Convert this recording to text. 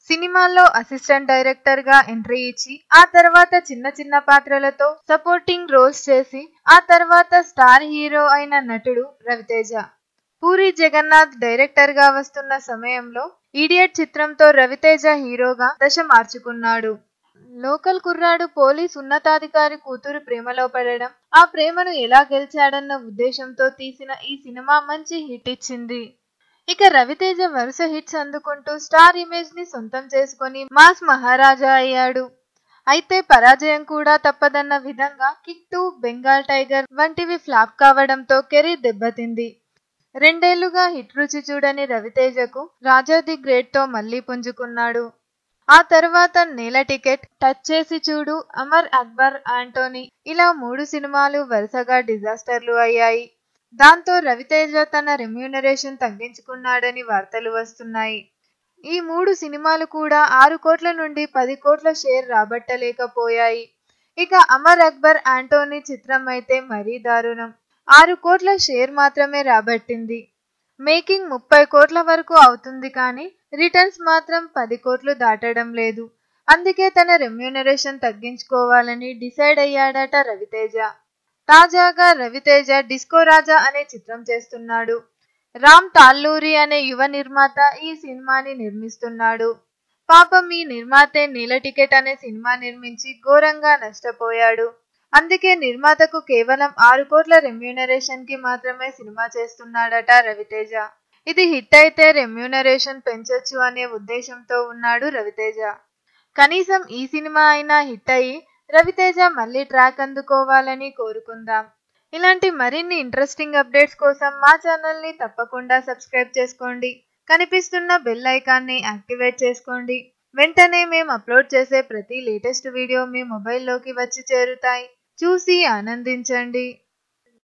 సినిమాల్లో assistant director గా entry ఇచ్చి ఆ తర్వాత చిన్న చిన్న పాత్రలతో సపోర్టింగ్ రోల్స్ చేసి ఆ తర్వాత స్టార్ హీరో అయిన నటుడు రవితేజ పూరి జగన్నాథ్ డైరెక్టర్ గా వస్తున్న సమయంలో ఈడియట్ చిత్రంతో రవితేజ హీరోగా దశ మార్చుకున్నాడు లోకల్ కుర్రాడు పోలీస్ ఉన్నతాధికారి కూతురు ప్రేమలో పడడం ఆ ప్రేమను ఎలా గెలిచాడన్న ఉద్దేశంతో తీసిన ఈ సినిమా మంచి హిట్ ఇచ్చింది ఇక రవితేజ వరుస హిట్స్ అందుకుంటూ స్టార్ ఇమేజ్ ని సొంతం చేసుకొని మాస్ మహారాజా అయ్యాడు అయితే పరాజయం కూడా తప్పదన్న విధంగా కిక్ టూ బెంగాల్ టైగర్ వంటివి ఫ్లాప్ కావడంతో కెరీర్ దెబ్బతింది రెండేళ్లుగా హిట్ రుచి చూడని రవితేజకు రాజా ది గ్రేట్ తో మళ్లీ పుంజుకున్నాడు ఆ తర్వాత నేల టికెట్ టచ్ చేసి చూడు అమర్ అక్బర్ ఆంటోనీ ఇలా మూడు సినిమాలు వరుసగా డిజాస్టర్లు అయ్యాయి దాంతో రవితేజ తన రెమ్యూనరేషన్ తగ్గించుకున్నాడని వార్తలు వస్తున్నాయి ఈ మూడు సినిమాలు కూడా ఆరు కోట్ల నుండి పది కోట్ల షేర్ రాబట్టలేకపోయాయి ఇక అమర్ అక్బర్ ఆంటోనీ చిత్రం అయితే మరీ దారుణం ఆరు కోట్ల షేర్ మాత్రమే రాబట్టింది మేకింగ్ ముప్పై కోట్ల వరకు అవుతుంది కానీ రిటర్న్స్ మాత్రం పది కోట్లు దాటడం లేదు అందుకే తన రెమ్యూనరేషన్ తగ్గించుకోవాలని డిసైడ్ అయ్యాడట రవితేజ తాజాగా రవితేజ డిస్కో రాజా అనే చిత్రం చేస్తున్నాడు రామ్ తాల్లూరి అనే యువ నిర్మాత ఈ సినిమాని నిర్మిస్తున్నాడు పాపం ఈ నిర్మాతే నీల టికెట్ అనే సినిమా నిర్మించి ఘోరంగా నష్టపోయాడు అందుకే నిర్మాతకు కేవలం ఆరు కోట్ల రెమ్యూనరేషన్ కి మాత్రమే సినిమా చేస్తున్నాడట రవితేజ ఇది హిట్ అయితే రెమ్యూనరేషన్ పెంచొచ్చు అనే ఉద్దేశంతో ఉన్నాడు రవితేజ కనీసం ఈ సినిమా అయినా హిట్ అయ్యి రవితేజ మళ్ళీ ట్రాక్ అందుకోవాలని కోరుకుందాం ఇలాంటి మరిన్ని ఇంట్రెస్టింగ్ అప్డేట్స్ కోసం మా ఛానల్ని తప్పకుండా సబ్స్క్రైబ్ చేసుకోండి కనిపిస్తున్న బెల్ ఐకాన్ని యాక్టివేట్ చేసుకోండి వెంటనే మేము అప్లోడ్ చేసే ప్రతి లేటెస్ట్ వీడియో మీ మొబైల్లోకి వచ్చి చేరుతాయి చూసి ఆనందించండి